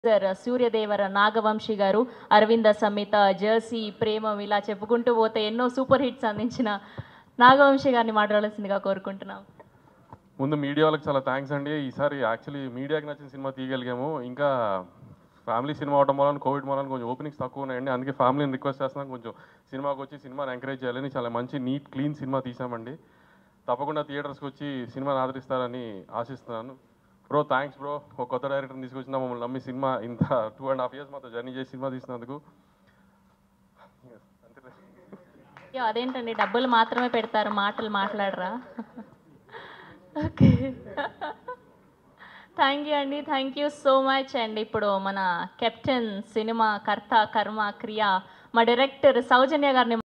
sir Suryadevara Nagavamsi గారు అరవింద సమేత Jersey Premam ఇలా చెప్పుకుంటూ పోతే ఎన్నో సూపర్ హిట్స్ అందించిన నాగవంశి గారిని మాట్లాడాల్సిందిగా కోరుకుంటున్నాం ముందు మీడియా వాళ్ళకి చాలా థ్యాంక్స్ అండి ఈసారి యాక్చువల్లీ మీడియాకి నచ్చిన సినిమా తీయగలిగాము ఇంకా ఫ్యామిలీ సినిమా అవడం వలన కోవిడ్ వలన కొంచెం ఓపెనింగ్స్ తక్కువ ఉన్నాయండి అందుకే ఫ్యామిలీని రిక్వెస్ట్ చేస్తున్నాం కొంచెం సినిమాకి వచ్చి సినిమాని ఎంకరేజ్ చేయాలని చాలా మంచి నీట్ క్లీన్ సినిమా తీసామండి తప్పకుండా థియేటర్స్కి వచ్చి సినిమాని ఆదరిస్తారని ఆశిస్తున్నాను బ్రో థ్యాంక్స్ బ్రో ఒక కొత్త డైరెక్టర్ని తీసుకొచ్చిన మమ్మల్ని నమ్మి సినిమా ఇంత టూ అండ్ హాఫ్ ఇయర్స్ మాతో జర్నీ చేసి సినిమా తీసినందుకు అయ్యో అదేంటండి డబ్బులు మాత్రమే పెడతారు మాటలు మాట్లాడరా ఓకే థ్యాంక్ యూ అండి థ్యాంక్ యూ సో మచ్ అండి ఇప్పుడు మన కెప్టెన్ సినిమా కర్త కర్మ క్రియ మా డైరెక్టర్ సౌజన్య గారిని